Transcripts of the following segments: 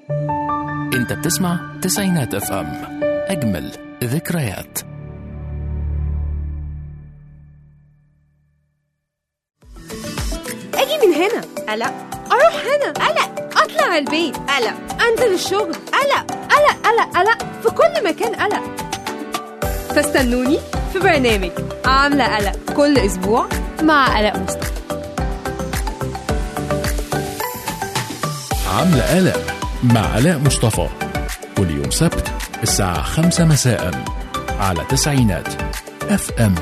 انت بتسمع تسعينات اف ام اجمل ذكريات اجي من هنا قلق اروح هنا قلق اطلع البيت قلق انزل الشغل قلق قلق قلق قلق في كل مكان قلق فاستنوني في برنامج عاملة قلق كل اسبوع مع قلق مصطفى عاملة قلق مع علاء مصطفى كل يوم سبت الساعة خمسة مساء على تسعينات اف ام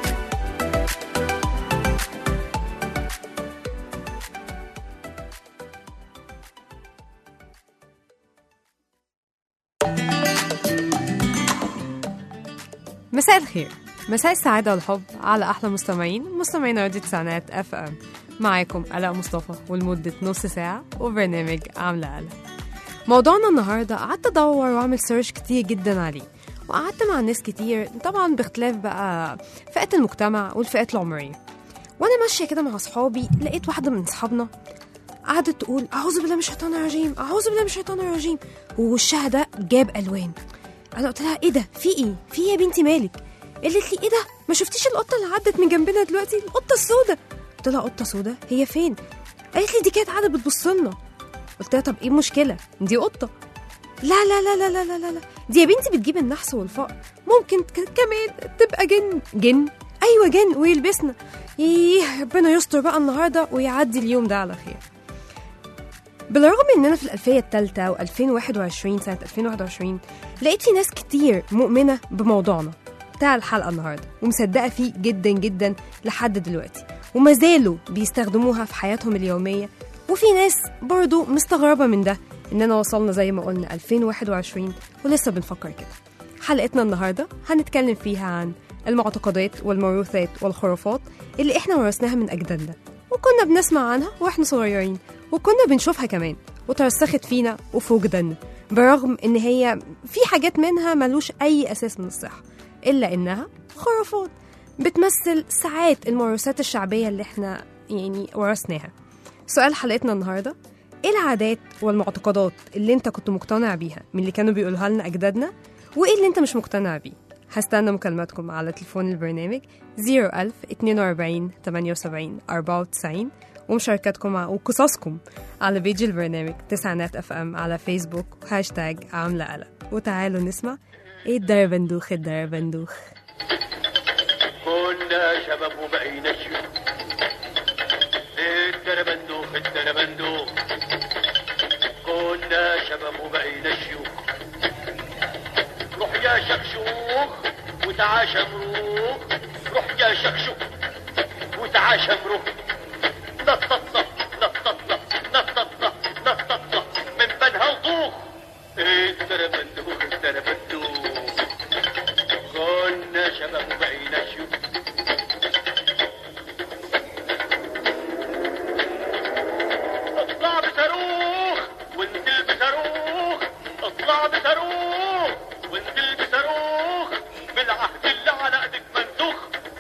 مساء الخير مساء السعادة والحب على أحلى مستمعين مستمعين راديو تسعينات اف ام معاكم آلاء مصطفى ولمدة نص ساعة وبرنامج عاملة قلق موضوعنا النهاردة قعدت أدور وأعمل سيرش كتير جدا عليه وقعدت مع ناس كتير طبعا باختلاف بقى فئات المجتمع والفئات العمرية وأنا ماشية كده مع أصحابي لقيت واحدة من أصحابنا قعدت تقول أعوذ بالله من الشيطان الرجيم أعوذ بالله من الشيطان الرجيم ووشها ده جاب ألوان انا قلت لها ايه ده في ايه في ايه يا بنتي مالك قالت لي ايه ده ما شفتيش القطه اللي عدت من جنبنا دلوقتي القطه السوداء قلت لها قطه سوداء هي فين قالت لي دي كانت قاعده بتبص لنا قلت لها طب ايه المشكله دي قطه لا لا لا لا لا لا لا, لا. دي يا بنتي بتجيب النحس والفقر ممكن ك- كمان تبقى جن جن ايوه جن ويلبسنا ايه ربنا يستر بقى النهارده ويعدي اليوم ده على خير بالرغم اننا في الألفية الثالثة و2021 سنة 2021 لقيت في ناس كتير مؤمنة بموضوعنا بتاع الحلقة النهاردة ومصدقة فيه جدا جدا لحد دلوقتي وما زالوا بيستخدموها في حياتهم اليومية وفي ناس برضو مستغربة من ده إننا وصلنا زي ما قلنا 2021 ولسه بنفكر كده حلقتنا النهاردة هنتكلم فيها عن المعتقدات والموروثات والخرافات اللي احنا ورثناها من أجدادنا وكنا بنسمع عنها واحنا صغيرين وكنا بنشوفها كمان وترسخت فينا وفي وجداننا برغم ان هي في حاجات منها ملوش اي اساس من الصحه الا انها خرافات بتمثل ساعات الموروثات الشعبيه اللي احنا يعني ورثناها سؤال حلقتنا النهارده ايه العادات والمعتقدات اللي انت كنت مقتنع بيها من اللي كانوا بيقولوها لنا اجدادنا وايه اللي انت مش مقتنع بيه هستنى مكالماتكم على تليفون البرنامج 01000 42 78 94 ومشاركاتكم مع- وقصصكم على بيج البرنامج تسعينات اف ام على فيسبوك هاشتاج عاملة قلق وتعالوا نسمع ايه الدربندوخ الدربندوخ كنا شباب وبقينا شيوخ الدربندوخ الدربندوخ كنا شباب وبقينا شيوخ روح يا شكشوخ وتعاشى مروخ روح يا شكشوخ وتعاشى مروخ نططنا نططنا نططنا نططنا من بنها وطوخ الدربندوخ الدربندوخ كنا شباب وبقينا شيوخ اطلع بصاروخ وانزل بصاروخ اطلع بصاروخ وانزل بصاروخ بالعهد اللي على ايدك منسوخ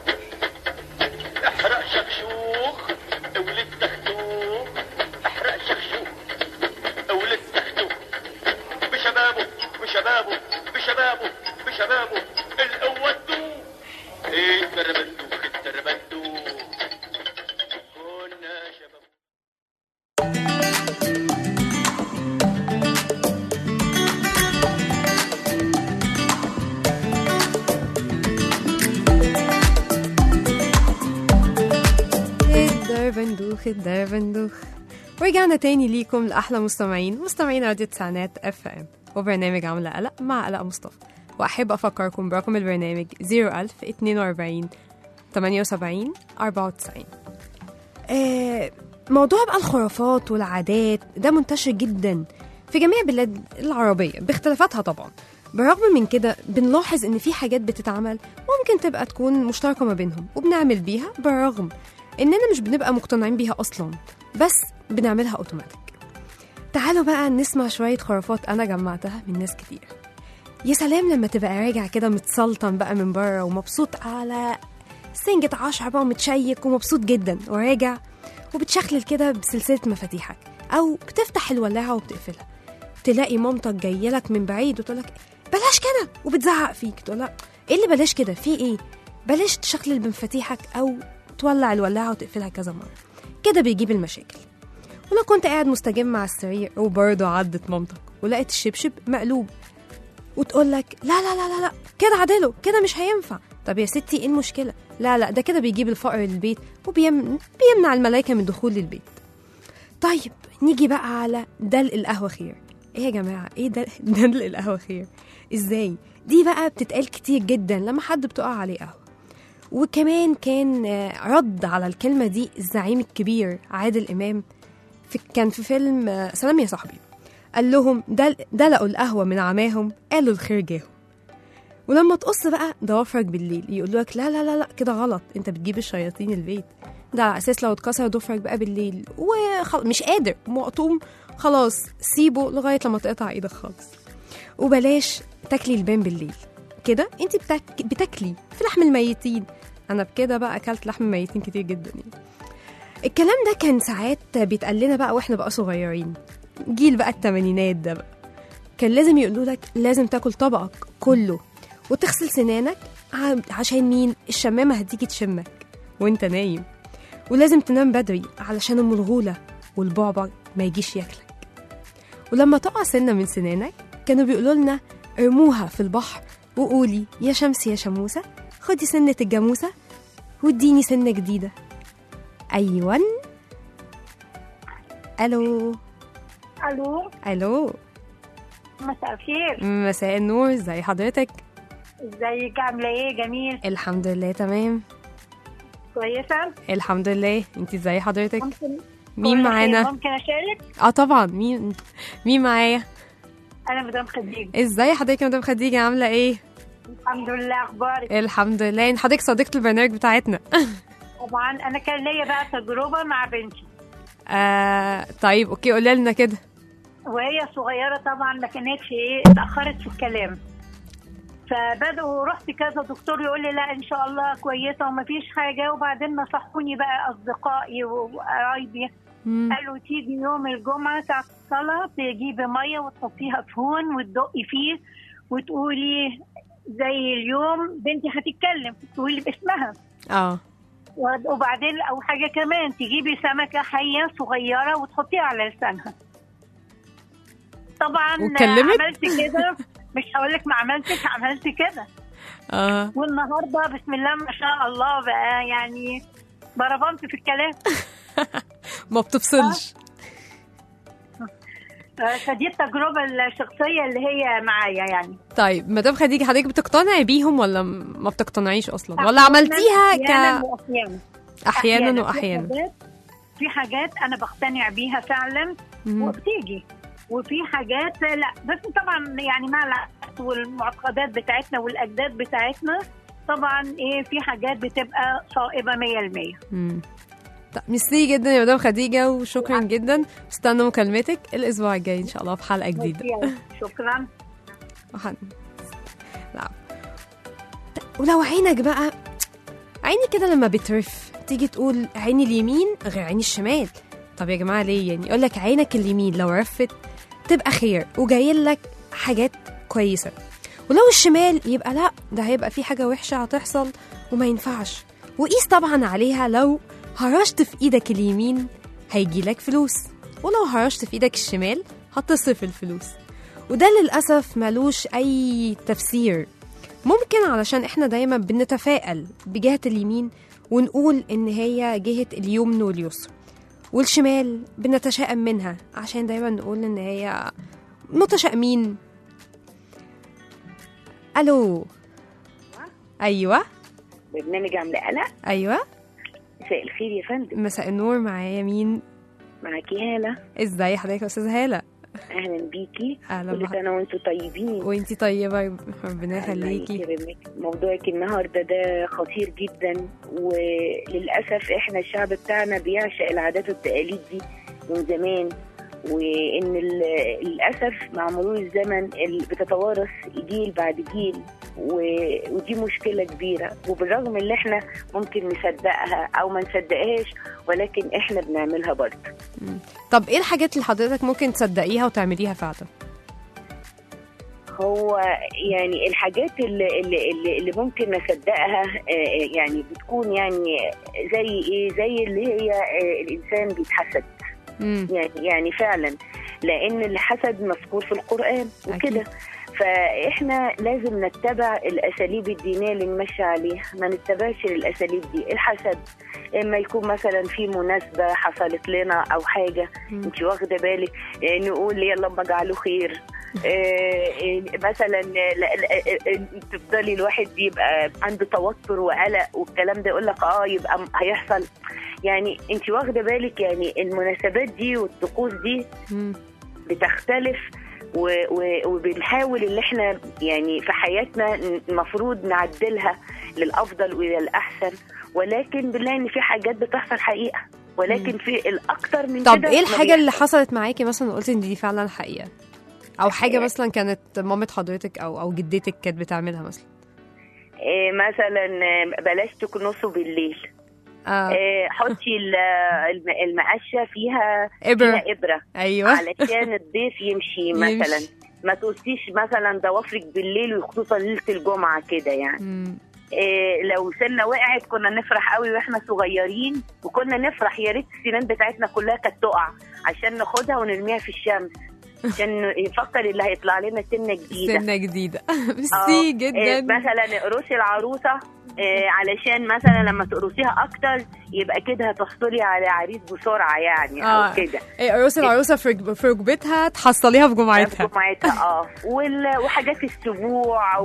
احرق شكشوخ اولد تختوخ احرق شكشوخ اولد تختوخ بشبابه بشبابه بشبابه بشبابه القوة تدوخ ايه الدربندوخ الدربندوخ كنا شباب الدربندوخ الدربندوخ ورجعنا تاني ليكم لأحلى مستمعين مستمعين راديو تسعينات اف ام وبرنامج عاملة قلق مع قلق مصطفى وأحب أفكركم برقم البرنامج 01000 42 78 94 آه موضوع بقى الخرافات والعادات ده منتشر جدا في جميع بلاد العربية باختلافاتها طبعا بالرغم من كده بنلاحظ ان في حاجات بتتعمل ممكن تبقى تكون مشتركة ما بينهم وبنعمل بيها بالرغم اننا مش بنبقى مقتنعين بيها اصلا بس بنعملها اوتوماتيك تعالوا بقى نسمع شوية خرافات انا جمعتها من ناس كتير يا سلام لما تبقى راجع كده متسلطن بقى من بره ومبسوط على سنجة عشرة بقى ومتشيك ومبسوط جدا وراجع وبتشخلل كده بسلسلة مفاتيحك أو بتفتح الولاعة وبتقفلها تلاقي مامتك جايه لك من بعيد وتقول لك بلاش كده وبتزعق فيك تقول لها ايه اللي بلاش كده في ايه بلاش تشخلل بمفاتيحك او تولع الولاعه وتقفلها كذا مره كده بيجيب المشاكل ولو كنت قاعد مستجم على السرير وبرضه عدت مامتك ولقيت الشبشب مقلوب وتقول لك لا لا لا لا لا كده عدله كده مش هينفع طب يا ستي ايه المشكله لا لا ده كده بيجيب الفقر للبيت وبيمنع الملائكه من دخول البيت طيب نيجي بقى على دلق القهوه خير ايه يا جماعه ايه دلق دلق القهوه خير ازاي دي بقى بتتقال كتير جدا لما حد بتقع عليه قهوه وكمان كان آه، رد على الكلمه دي الزعيم الكبير عادل امام في كان في فيلم آه، سلام يا صاحبي قال لهم دل دلقوا القهوه من عماهم قالوا الخير جاهم ولما تقص بقى ضوافرك بالليل يقولوا لك لا لا لا لا كده غلط انت بتجيب الشياطين البيت ده على اساس لو اتكسر ضفرك بقى بالليل ومش قادر مقطوم خلاص سيبه لغايه لما تقطع ايدك خالص وبلاش تاكلي البان بالليل كده انت بتاك... بتاكلي في لحم الميتين انا بكده بقى اكلت لحم ميتين كتير جدا يعني الكلام ده كان ساعات بيتقال لنا بقى واحنا بقى صغيرين جيل بقى التمانينات ده بقى كان لازم يقولوا لك لازم تاكل طبقك كله وتغسل سنانك ع- عشان مين الشمامة هتيجي تشمك وانت نايم ولازم تنام بدري علشان ام الغولة والبعبع ما يجيش ياكلك ولما تقع سنة من سنانك كانوا بيقولوا لنا ارموها في البحر وقولي يا شمس يا شموسة خدي سنة الجاموسة واديني سنة جديدة أيوان ألو الو ألو مساء الخير مساء النور ازي حضرتك ازيك عامله ايه جميل الحمد لله تمام كويسه الحمد لله انت ازي حضرتك ممكن مين كل خير. معانا ممكن اشارك اه طبعا مين مين معايا انا مدام خديجه ازاي حضرتك يا مدام خديجه عامله ايه الحمد لله اخبارك الحمد لله إن حضرتك صديقه البرنامج بتاعتنا طبعا انا كان ليا بقى تجربه مع بنتي آه طيب اوكي قولي لنا كده وهي صغيره طبعا ما كانتش ايه اتاخرت في الكلام فبدأوا رحت كذا دكتور يقول لي لا ان شاء الله كويسه ومفيش حاجه وبعدين نصحوني بقى اصدقائي وقرايبي مم. قالوا تيجي يوم الجمعة ساعة الصلاة تجيبي مية وتحطيها في هون وتدقي فيه وتقولي زي اليوم بنتي هتتكلم تقولي باسمها اه وبعدين أو حاجة كمان تجيبي سمكة حية صغيرة وتحطيها على لسانها طبعا واتكلمت؟ عملت كده مش هقول لك ما عملتش عملت كده اه والنهارده بسم الله ما شاء الله بقى يعني بربمت في الكلام ما بتفصلش فدي التجربة الشخصية اللي هي معايا يعني طيب مدام خديجه حضرتك بتقتنعي بيهم ولا م- ما بتقتنعيش اصلا ولا عملتيها أحيانا ك وأحيانا احيانا في واحيانا حاجات- في حاجات أنا بقتنع بيها فعلا مم. وبتيجي وفي حاجات لا بس طبعا يعني مع العادات والمعتقدات بتاعتنا والأجداد بتاعتنا طبعا ايه في حاجات بتبقى صائبة 100% مم. طب ميرسي جدا يا مدام خديجه وشكرا جدا استنى مكالمتك الاسبوع الجاي ان شاء الله في حلقه جديده شكرا وحن... لا ولو عينك بقى عيني كده لما بترف تيجي تقول عيني اليمين غير عيني الشمال طب يا جماعه ليه يعني يقول لك عينك اليمين لو رفت تبقى خير وجاي لك حاجات كويسه ولو الشمال يبقى لا ده هيبقى في حاجه وحشه هتحصل وما ينفعش وقيس طبعا عليها لو هرشت في ايدك اليمين هيجي لك فلوس ولو هرشت في ايدك الشمال هتصرف الفلوس وده للأسف ملوش أي تفسير ممكن علشان إحنا دايما بنتفائل بجهة اليمين ونقول إن هي جهة اليمن واليسر والشمال بنتشائم منها عشان دايما نقول إن هي متشائمين ألو أيوة برنامج عامله قلق أيوة مساء الخير يا فندم مساء النور معايا مين معاكي هاله ازاي حضرتك يا أستاذة هالة اهلا بيكي أهلا كل بحضرتك سنه وانتم طيبين وانتي طيبة ربنا الله يخليكي يكرمك موضوعك النهارده ده خطير جدا وللاسف احنا الشعب بتاعنا بيعشق العادات والتقاليد دي من زمان وان ال- للاسف مع مرور الزمن ال- بتتوارث جيل بعد جيل و- ودي مشكله كبيره وبالرغم ان احنا ممكن نصدقها او ما نصدقهاش ولكن احنا بنعملها برضه طب ايه الحاجات اللي حضرتك ممكن تصدقيها وتعمليها فعلا هو يعني الحاجات اللي, اللي, اللي, اللي ممكن نصدقها آه، يعني بتكون يعني زي ايه زي اللي هي آه، الانسان بيتحسد مم. يعني يعني فعلا لان الحسد مذكور في القران وكده أكيد. فاحنا لازم نتبع الاساليب الدينيه اللي نمشي عليها ما نتبعش الاساليب دي الحسد اما يكون مثلا في مناسبه حصلت لنا او حاجه مم. انت واخده بالك آه، نقول يلا ما اجعله خير آه، آه، مثلا آه، لا- لا- آه، آه، تفضلي الواحد يبقى عنده توتر وقلق والكلام ده يقول لك اه يبقى م- هيحصل يعني انت واخده بالك يعني المناسبات دي والطقوس دي مم. بتختلف و- و- وبنحاول ان احنا يعني في حياتنا المفروض نعدلها للافضل والى الاحسن ولكن بنلاقي ان في حاجات بتحصل حقيقه ولكن في الاكتر من طب كده ايه ما الحاجه اللي بيحصل. حصلت معاكي مثلا قلتي ان دي فعلا حقيقه او حاجه مثلا كانت مامة حضرتك او او جدتك كانت بتعملها مثلا إيه مثلا آه، بلاش تكنسوا بالليل آه. إيه حطي ال- الم- المقشه فيها ابره فيها ابره ايوه علشان الضيف يمشي مثلا يمشي. ما تقصيش مثلا ضوافرك بالليل وخصوصا ليله الجمعه كده يعني مم. إيه لو سنه وقعت كنا نفرح قوي واحنا صغيرين وكنا نفرح يا ريت السنان بتاعتنا كلها كانت تقع عشان ناخدها ونرميها في الشمس عشان يفكر اللي هيطلع لنا سنه جديده سنه جديده آه، ميرسي إيه جدا مثلا اقرصي العروسه إيه علشان مثلا لما تقرصيها اكتر يبقى كده هتحصلي على عريس بسرعه يعني آه. او كده ايه عروس العروسه في ركب- في ركبتها تحصليها في جمعتها جمعتها اه وال- وحاجات السبوع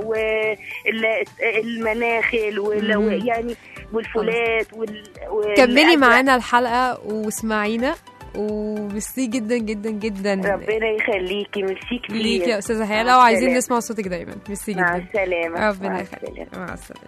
والمناخل وال... مم. يعني والفولات وال... وال- كملي الأزرق. معانا الحلقه واسمعينا وميرسي جدا جدا جدا ربنا يخليكي ميرسي كتير ليك يا استاذه مع هاله وعايزين السلامة. نسمع صوتك دايما ميرسي مع جدا السلامه ربنا مع يخليك السلامة. مع السلامه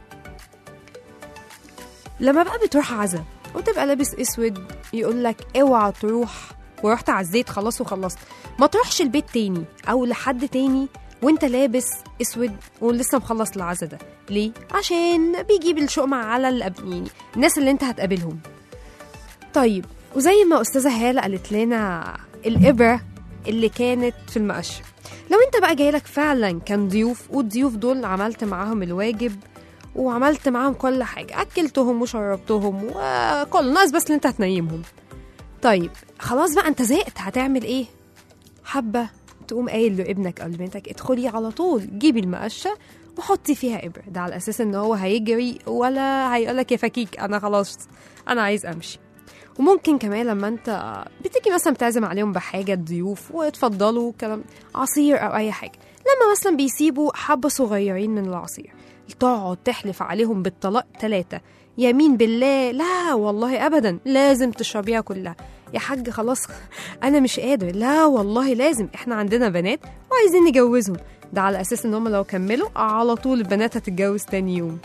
لما بقى بتروح عزا وتبقى لابس اسود يقول لك اوعى تروح ورحت عزيت خلاص وخلصت ما تروحش البيت تاني او لحد تاني وانت لابس اسود ولسه مخلص العزا ده ليه عشان بيجيب الشؤم على اللي قبل- يعني الناس اللي انت هتقابلهم طيب وزي ما استاذه هاله قالت لنا الابره اللي كانت في المقشه لو انت بقى جايلك فعلا كان ضيوف والضيوف دول عملت معاهم الواجب وعملت معاهم كل حاجة أكلتهم وشربتهم وكل ناقص بس اللي انت هتنيمهم طيب خلاص بقى انت زهقت هتعمل ايه حبة تقوم قايل لابنك أو لبنتك ادخلي على طول جيبي المقشة وحطي فيها إبرة ده على أساس إن هو هيجري ولا هيقولك يا فكيك أنا خلاص أنا عايز أمشي وممكن كمان لما انت بتيجي مثلا بتعزم عليهم بحاجة ضيوف وتفضلوا كلام عصير أو أي حاجة لما مثلا بيسيبوا حبة صغيرين من العصير تقعد تحلف عليهم بالطلاق ثلاثة يمين بالله لا والله أبدا لازم تشربيها كلها يا حاج خلاص أنا مش قادر لا والله لازم إحنا عندنا بنات وعايزين نجوزهم ده على أساس إن هم لو كملوا على طول البنات هتتجوز تاني يوم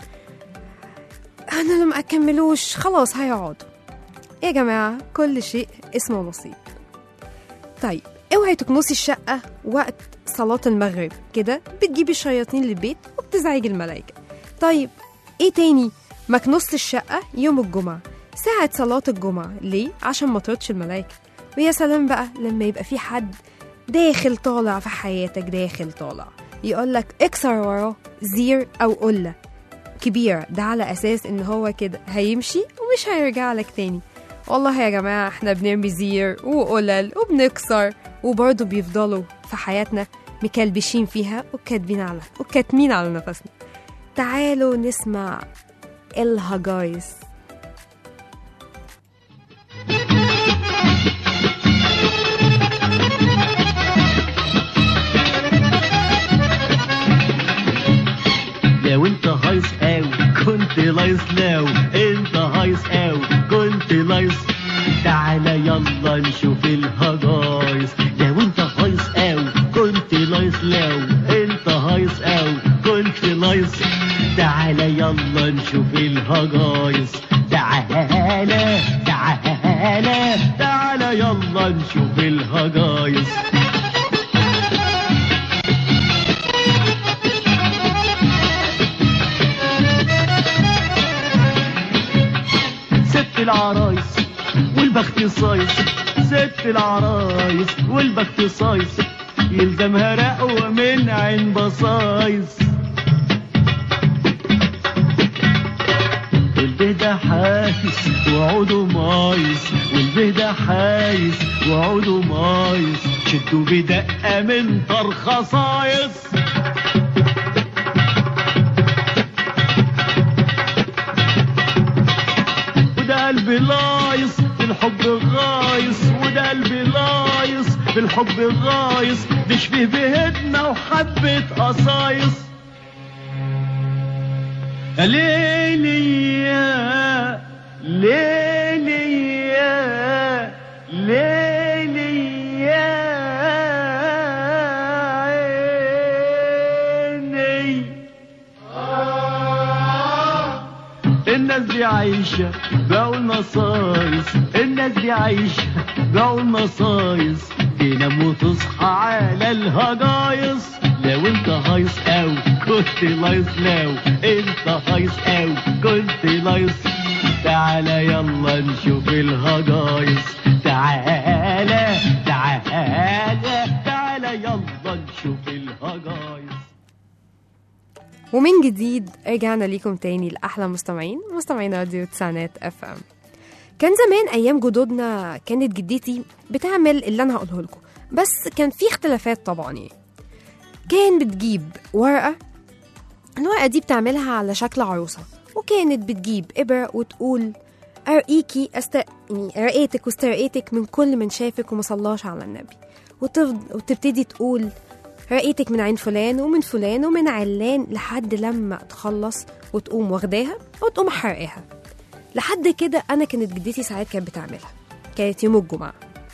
أنا لما أكملوش خلاص هيقعدوا يا جماعة كل شيء اسمه نصيب طيب اوعي تكنسي الشقة وقت صلاة المغرب كده بتجيبي الشياطين للبيت وبتزعجي الملائكة طيب ايه تاني ما كنسي الشقة يوم الجمعة ساعة صلاة الجمعة ليه؟ عشان ما تردش الملائكة ويا سلام بقى لما يبقى في حد داخل طالع في حياتك داخل طالع يقولك اكسر وراه زير أو قلة كبيرة ده على أساس إن هو كده هيمشي ومش هيرجع لك تاني والله يا جماعة احنا بنرمي زير وقلل وبنكسر وبرضه بيفضلوا في حياتنا مكلبشين فيها وكاتبين على وكاتمين على نفسنا تعالوا نسمع الهجايس لو انت هايص قوي كنت لايص لو انت هايص قوي كنت لايص تعالى يلا نشوف الهجايس لو انت هايص قوي كنت لايص لو انت هايص قوي كنت لايص تعالى يلا نشوف الهجايس تعالى تعالى تعالى يلا نشوف الهجايس ست العرايس والبخت صايص ست العرايس والبخت صايص يلزمها رقوة من عين بصايص والبيضة حايس وعوده مايس والبيضة حايس وعوده مايس شدوا بدقة من طر خصايص وده قلبي لايص في الحب غايص وده قلبي لايص في الحب غايص نشفي بهدنا وحبة قصايص ليلي يا ليلي يا ليلي يا عيني الناس دي عايشة بقوا النصايص الناس دي عايشة بقوا النصايص تنام وتصحى على الهجايص لو انت هايص او كنت لايص لو انت هايص او كنت لايص تعالى يلا نشوف الهجايص تعالى تعالى تعالى يلا نشوف الهجايص ومن جديد رجعنا ليكم تاني لأحلى مستمعين مستمعين راديو تسعينات اف ام كان زمان أيام جدودنا كانت جدتي بتعمل اللي أنا هقوله لكم بس كان في اختلافات طبعا يعني كان بتجيب ورقة الورقة دي بتعملها على شكل عروسة وكانت بتجيب إبرة وتقول أرقيكي أست... يعني رقيتك واسترقيتك من كل من شافك وما صلاش على النبي وتفض... وتبتدي تقول رقيتك من عين فلان ومن فلان ومن علان لحد لما تخلص وتقوم واخداها وتقوم حرقاها لحد كده أنا كانت جدتي ساعات كانت بتعملها كانت يوم الجمعة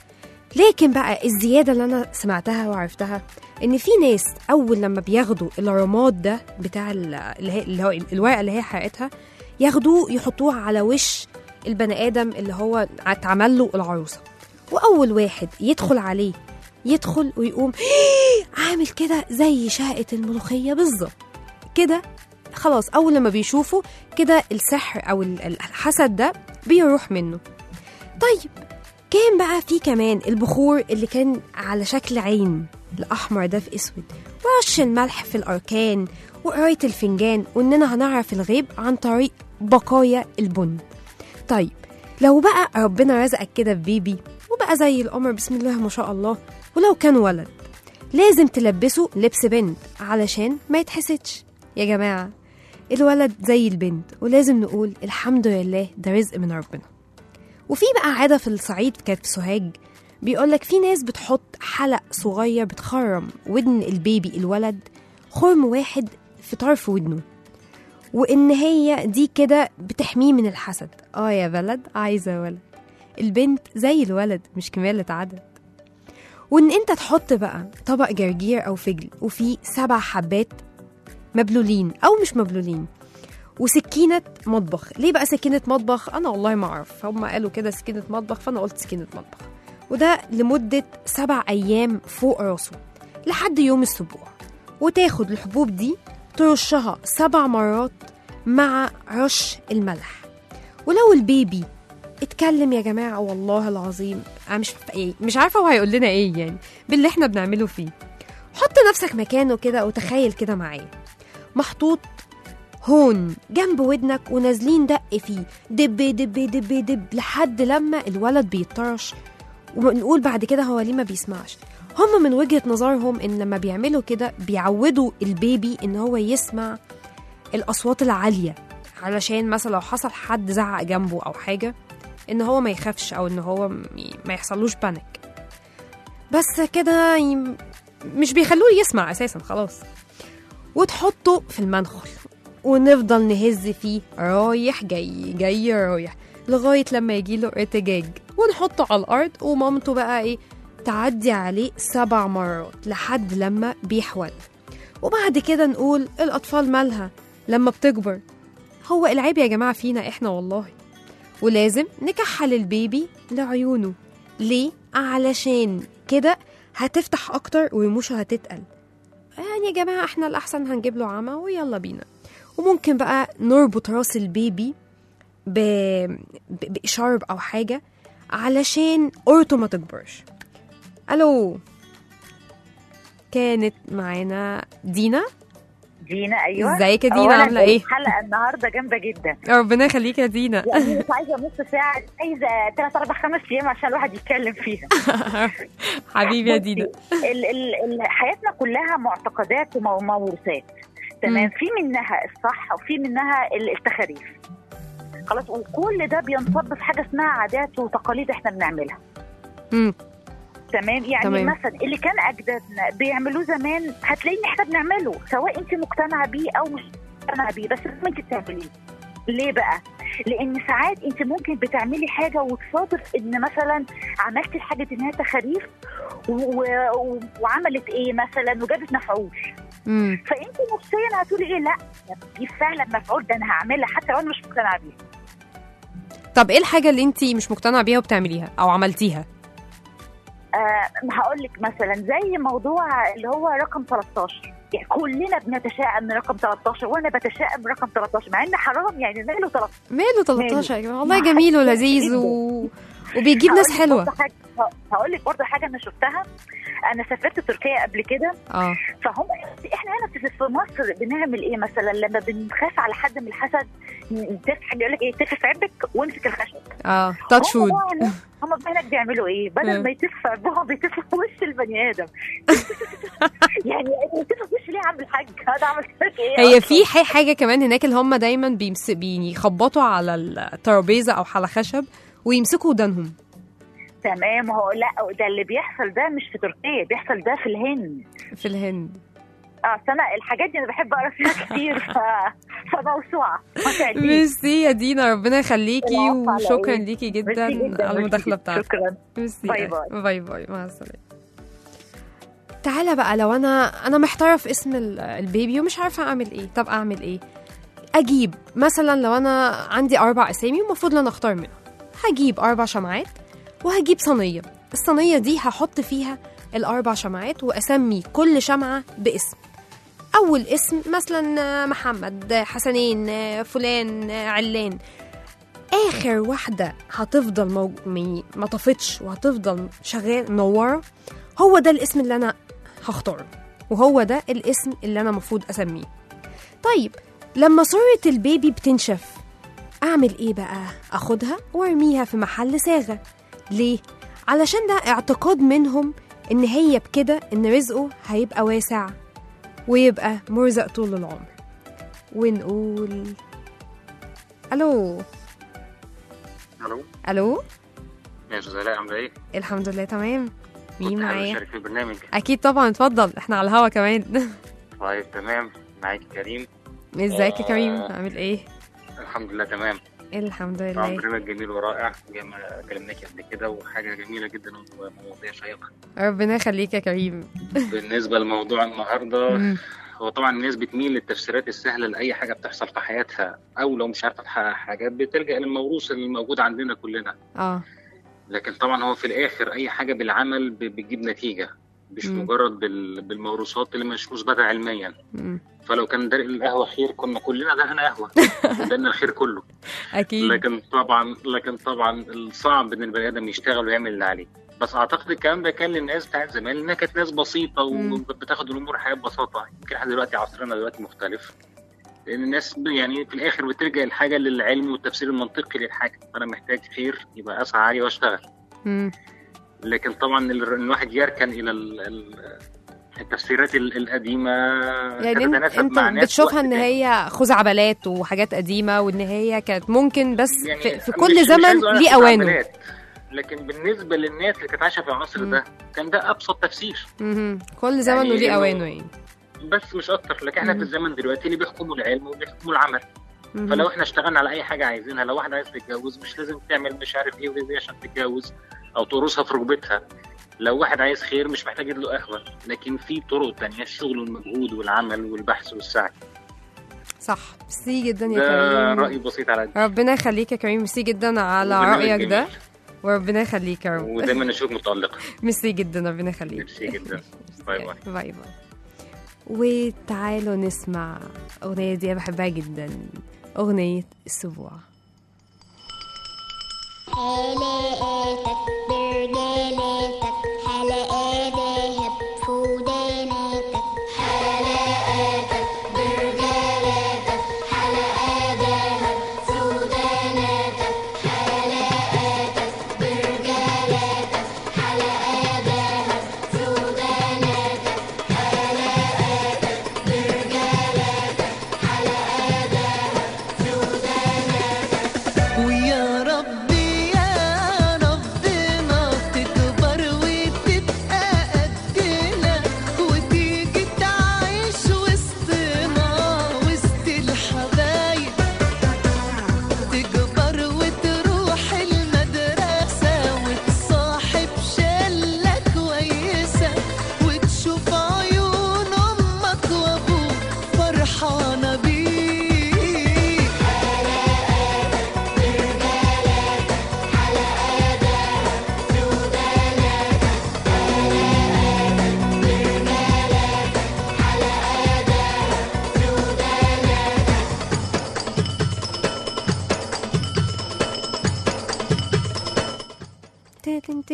لكن بقى الزيادة اللي أنا سمعتها وعرفتها إن في ناس أول لما بياخدوا الرماد ده بتاع ال- اللي هي اللي هو الورقة اللي هي حرقتها ياخدوه يحطوه على وش البني آدم اللي هو اتعمل له العروسة وأول واحد يدخل عليه يدخل ويقوم عامل كده زي شهقة الملوخية بالظبط كده خلاص أول لما بيشوفوا كده السحر أو ال- الحسد ده بيروح منه طيب كان بقى في كمان البخور اللي كان على شكل عين الأحمر ده في أسود ورش الملح في الأركان وقراية الفنجان وإننا هنعرف الغيب عن طريق بقايا البن طيب لو بقى ربنا رزقك كده ببيبي وبقى زي القمر بسم الله ما شاء الله ولو كان ولد لازم تلبسه لبس بنت علشان ما يتحسدش يا جماعة الولد زي البنت ولازم نقول الحمد لله ده رزق من ربنا وفي بقى عادة في الصعيد كانت في سوهاج بيقولك في ناس بتحط حلق صغير بتخرم ودن البيبي الولد خرم واحد في طرف ودنه وإن هي دي كده بتحميه من الحسد اه يا بلد عايزة ولد البنت زي الولد مش كمالة عدد وإن أنت تحط بقى طبق جرجير أو فجل وفيه سبع حبات مبلولين أو مش مبلولين وسكينة مطبخ ليه بقى سكينة مطبخ أنا والله ما أعرف هم قالوا كده سكينة مطبخ فأنا قلت سكينة مطبخ وده لمدة سبع أيام فوق راسه لحد يوم السبوع وتاخد الحبوب دي ترشها سبع مرات مع رش الملح ولو البيبي اتكلم يا جماعة والله العظيم أنا مش عارفة إيه مش عارفة هو هيقول لنا إيه يعني باللي إحنا بنعمله فيه حط نفسك مكانه كده وتخيل كده معايا محطوط هون جنب ودنك ونازلين دق فيه دب دب دب دب لحد لما الولد بيطرش ونقول بعد كده هو ليه ما بيسمعش هم من وجهة نظرهم ان لما بيعملوا كده بيعودوا البيبي ان هو يسمع الاصوات العالية علشان مثلا لو حصل حد زعق جنبه او حاجة ان هو ما يخافش او ان هو م- ما يحصلوش بانيك بس كده يم- مش بيخلوه يسمع اساسا خلاص وتحطه في المنخل ونفضل نهز فيه رايح جاي جاي رايح لغاية لما يجيله ارتجاج ونحطه على الأرض ومامته بقى إيه تعدي عليه سبع مرات لحد لما بيحول وبعد كده نقول الأطفال مالها لما بتكبر هو العيب يا جماعة فينا إحنا والله ولازم نكحل البيبي لعيونه ليه؟ علشان كده هتفتح أكتر ورموشه هتتقل يعني يا جماعة احنا الأحسن هنجيب له عمى ويلا بينا وممكن بقى نربط راس البيبي ب... ب... بإشارب أو حاجة علشان قرطه ما تكبرش ألو كانت معانا دينا دينا ايوه ازيك يا دينا أولاً عامله ايه الحلقه النهارده جامده جدا ربنا يخليك يا دينا يعني مش عايزه نص ساعه عايزه ثلاث اربع خمس ايام عشان الواحد يتكلم فيها حبيبي يا بصي، دينا ال ال ال حياتنا كلها معتقدات ومو- وموروثات تمام مم. في منها الصح وفي منها ال- التخاريف خلاص وكل ده بينصب في حاجه اسمها عادات وتقاليد احنا بنعملها مم. تمام يعني تمام. تمام. مثلا اللي كان اجدادنا بيعملوه زمان هتلاقي ان احنا بنعمله سواء انت مقتنعه بيه او مش مقتنعه بيه بس لازم انت بتعمليه ليه بقى؟ لان ساعات انت ممكن بتعملي حاجه وتصادف ان مثلا عملتي الحاجه دي انها تخاريف و... و... وعملت ايه مثلا وجابت مفعول مم. فانت نفسيا هتقولي ايه لا دي فعلا مفعول ده انا هعملها حتى لو انا مش مقتنعه بيها طب ايه الحاجه اللي انت مش مقتنعه بيها وبتعمليها او عملتيها آه هقول لك مثلا زي موضوع اللي هو رقم 13 يعني كلنا بنتشائم من رقم 13 وانا بتشائم من رقم 13 مع ان حرام يعني ماله 13 ماله 13 يا جماعه والله ما جميل حدش ولذيذ جدا. و... وبيجيب ناس حلوه هقول لك برضه حاجه انا شفتها انا سافرت تركيا قبل كده اه فهم احنا هنا في في مصر بنعمل ايه مثلا لما بنخاف على حد من الحسد تفحم يقول لك ايه تف في عبك وامسك الخشب اه تاتش هم وود بقى هناك- هم بقى هناك بيعملوا ايه؟ مم. بدل ما يتف في عبهم بيتفوا في وش البني ادم يعني يتف في وش ليه يا عم الحاج؟ هذا عمل فيك ايه؟ هي أصلاً؟ في ح- حاجه كمان هناك اللي هم دايما بيمس... بيخبطوا على الترابيزه او على خشب ويمسكوا ودانهم تمام هو لا ده اللي بيحصل ده مش في تركيا بيحصل ده في الهند في الهند اه أصل انا الحاجات دي انا بحب اقرا فيها كتير ف... فموسوعه ما تعديش. ميرسي يا دينا ربنا يخليكي العفو على وشكرا إيه؟ ليكي ميرسي جدا جدا، على ميرسي المداخله جداً. بتاعتك شكرا ميرسي باي باي. باي باي مع السلامه تعالى بقى لو انا انا محتاره في اسم ال- البيبي ومش عارفه اعمل ايه طب اعمل ايه اجيب مثلا لو انا عندي اربع اسامي ومفروض ان انا اختار منهم هجيب اربع شمعات وهجيب صينيه الصينيه دي هحط فيها الاربع شمعات واسمي كل شمعه باسم اول اسم مثلا محمد حسنين فلان علان اخر واحده هتفضل مو... يعني ما طفتش وهتفضل شغال منوره هو ده الاسم اللي انا هختاره وهو ده الاسم اللي انا المفروض اسميه طيب لما صورة البيبي بتنشف اعمل ايه بقى اخدها وارميها في محل صاغة ليه علشان ده اعتقاد منهم ان هي بكده ان رزقه هيبقى واسع ويبقى مرزق طول العمر ونقول الو الو الو يا زلاء عامله ايه؟ الحمد لله تمام مين كنت حابب معايا اشارك في البرنامج اكيد طبعا اتفضل احنا على الهوا كمان طيب تمام معاك كريم ازيك يا كريم آه. عامل ايه الحمد لله تمام الحمد طبعا لله برنامج جميل ورائع زي ما كلمناك قبل كده وحاجه جميله جدا ومواضيع شيقه ربنا يخليك يا كريم بالنسبه لموضوع النهارده مم. هو طبعا الناس بتميل للتفسيرات السهله لاي حاجه بتحصل في حياتها او لو مش عارفه تحقق حاجات بتلجا للموروث اللي موجود عندنا كلنا اه لكن طبعا هو في الاخر اي حاجه بالعمل ب- بتجيب نتيجه مش مم. مجرد بال- بالموروثات اللي مش مثبته علميا مم. فلو كان دلق القهوه خير كنا كلنا دقنا قهوه ودقنا الخير كله اكيد لكن طبعا لكن طبعا الصعب ان البني ادم يشتغل ويعمل اللي عليه بس اعتقد الكلام ده كان للناس بتاعت زمان لانها كانت ناس بسيطه مم. وبتاخد الامور حياه ببساطه يمكن احنا دلوقتي عصرنا دلوقتي مختلف لان الناس ب- يعني في الاخر بتلجا الحاجه للعلم والتفسير المنطقي للحاجه انا محتاج خير يبقى اسعى عليه واشتغل مم. لكن طبعا ال- إن الواحد يركن الى ال- ال- التفسيرات ال- القديمه يعني انت, تتناسب انت مع ناس بتشوفها وقت ان تاني. هي خزعبلات وحاجات قديمه وان هي كانت ممكن بس يعني في, في مش- كل مش زمن عايز أقول ليه لك اوانه خزعبلات، لكن بالنسبه للناس اللي كانت عايشه في العصر مم. ده كان ده ابسط تفسير مهم. كل زمن يعني وليه إنه- اوانه يعني بس مش اكتر لكن احنا مم. في الزمن دلوقتي اللي بيحكموا العلم وبيحكموا العمل مهم. فلو احنا اشتغلنا على اي حاجه عايزينها لو واحد عايز تتجوز مش لازم تعمل مش عارف ايه وايه عشان تتجوز او تقرصها في ركبتها لو واحد عايز خير مش محتاج له قهوه لكن في طرق تانية الشغل والمجهود والعمل والبحث والسعي صح ميرسي جدا يا ده كريم راي بسيط على قد ربنا يخليك يا كريم ميرسي جدا على وبرنامج رايك ده جميل. وربنا يخليك يا رب ودايما نشوف متالقه ميرسي جدا ربنا يخليك ميرسي جدا باي باي باي باي وتعالوا نسمع أغنية دي أنا بحبها جدا أغنية السبوع حلقاتك برجالاتك حلقة دهب في ودانك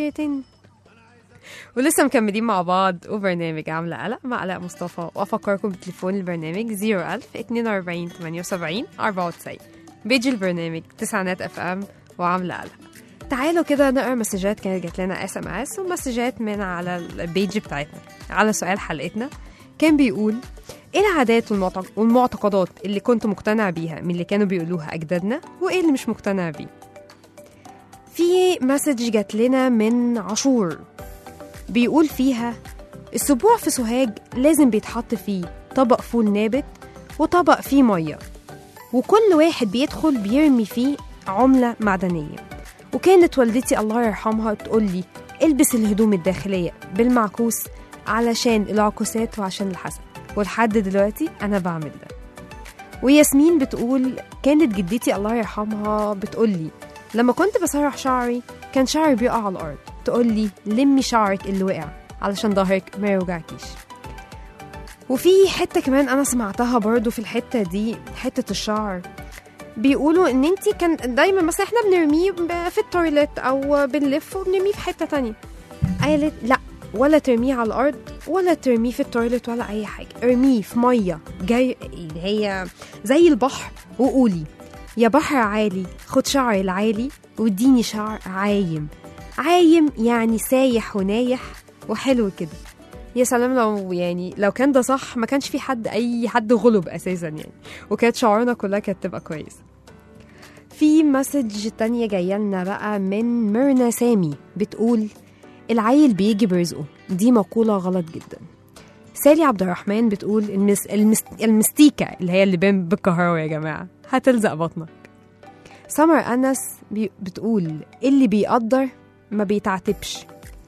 شويتين ولسه مكملين مع بعض وبرنامج عاملة قلق مع قلق مصطفى وأفكركم بتليفون البرنامج 01000 42 78 94 بيج البرنامج تسعينات اف ام وعاملة قلق تعالوا كده نقرا مسجات كانت جات لنا اس ام اس ومسجات من على البيج بتاعتنا على سؤال حلقتنا كان بيقول ايه العادات والمعتق- والمعتقدات اللي كنت مقتنع بيها من اللي كانوا بيقولوها اجدادنا وايه اللي مش مقتنع بيه في مسج جات لنا من عاشور بيقول فيها السبوع في سوهاج لازم بيتحط فيه طبق فول نابت وطبق فيه ميه وكل واحد بيدخل بيرمي فيه عملة معدنية وكانت والدتي الله يرحمها تقول لي البس الهدوم الداخلية بالمعكوس علشان العكوسات وعشان الحسد ولحد دلوقتي أنا بعمل ده وياسمين بتقول كانت جدتي الله يرحمها بتقول لي لما كنت بسرح شعري كان شعري بيقع على الأرض تقول لي لمي شعرك اللي وقع علشان ظهرك ما يوجعكيش وفي حتة كمان أنا سمعتها برضو في الحتة دي حتة الشعر بيقولوا ان انت كان دايما مثلا احنا بنرميه ب- في التويليت او بنلف وبنرميه في حته تانية قالت لا ولا ترميه على الارض ولا ترميه في التويليت ولا اي حاجه ارميه في ميه جاي اللي هي زي البحر وقولي يا بحر عالي خد شعري العالي واديني شعر عايم عايم يعني سايح ونايح وحلو كده يا سلام لو يعني لو كان ده صح ما كانش في حد اي حد غلب اساسا يعني وكانت شعورنا كلها كانت تبقى كويسه في مسج تانية جاية لنا بقى من ميرنا سامي بتقول العيل بيجي برزقه دي مقولة غلط جدا سالي عبد الرحمن بتقول المس... المس... المستيكة اللي هي اللي بين بالكهرباء يا جماعة هتلزق بطنك سمر أنس بي... بتقول اللي بيقدر ما بيتعاتبش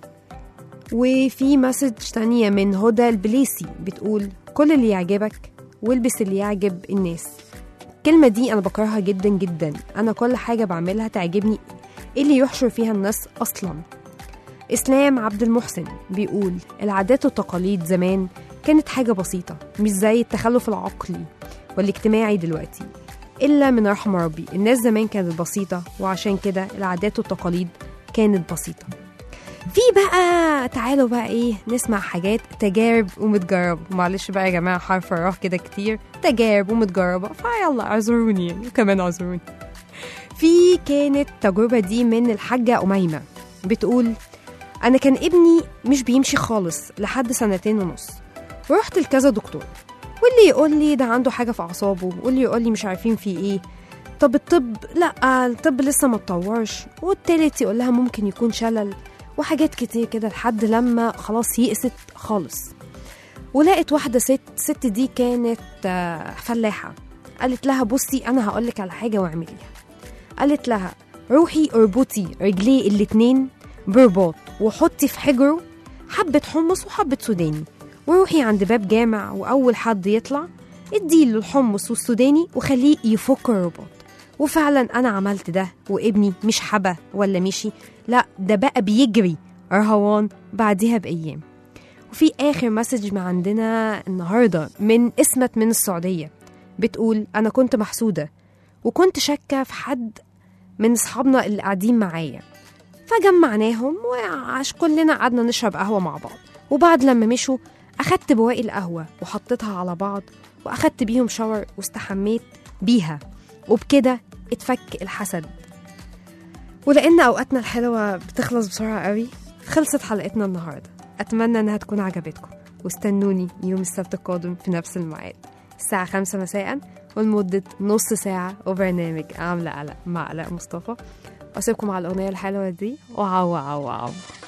وفي مسج تانية من هدى البليسي بتقول كل اللي يعجبك والبس اللي يعجب الناس الكلمة دي أنا بكرهها جدا جدا أنا كل حاجة بعملها تعجبني إيه اللي يحشر فيها الناس أصلا إسلام عبد المحسن بيقول العادات والتقاليد زمان كانت حاجة بسيطة مش زي التخلف العقلي والاجتماعي دلوقتي إلا من رحم ربي الناس زمان كانت بسيطة وعشان كده العادات والتقاليد كانت بسيطة في بقى تعالوا بقى ايه نسمع حاجات تجارب ومتجربة معلش بقى يا جماعة حرف الراء كده كتير تجارب ومتجربة فيلا اعذروني يعني وكمان اعذروني في كانت التجربة دي من الحاجة أميمة بتقول أنا كان ابني مش بيمشي خالص لحد سنتين ونص ورحت لكذا دكتور واللي يقول لي ده عنده حاجة في أعصابه واللي يقول لي مش عارفين فيه إيه طب الطب لا الطب لسه ما اتطورش والتالت يقول لها ممكن يكون شلل وحاجات كتير كده لحد لما خلاص يئست خالص ولقت واحدة ست ست دي كانت آه، فلاحة قالت لها بصي أنا هقولك على حاجة واعمليها قالت لها روحي اربطي رجليه الاتنين برباط وحطي في حجره حبة حمص وحبة سوداني وروحي عند باب جامع وأول حد يطلع اديله الحمص والسوداني وخليه يفك الرباط وفعلا أنا عملت ده وابني مش حبى ولا مشي لا ده بقى بيجري رهوان بعدها بأيام وفي آخر مسج ما عندنا النهاردة من اسمت من السعودية بتقول أنا كنت محسودة وكنت شاكة في حد من أصحابنا اللي قاعدين معايا فجمعناهم وعش كلنا قعدنا نشرب قهوة مع بعض وبعد لما مشوا أخدت بواقي القهوة وحطيتها على بعض وأخدت بيهم شاور واستحميت بيها وبكده اتفك الحسد ولأن أوقاتنا الحلوة بتخلص بسرعة قوي خلصت حلقتنا النهاردة أتمنى إنها تكون عجبتكم واستنوني يوم السبت القادم في نفس الميعاد الساعة خمسة مساء ولمدة نص ساعة وبرنامج عاملة قلق مع قلق مصطفى وأسيبكم على الأغنية الحلوة دي وعو عو عو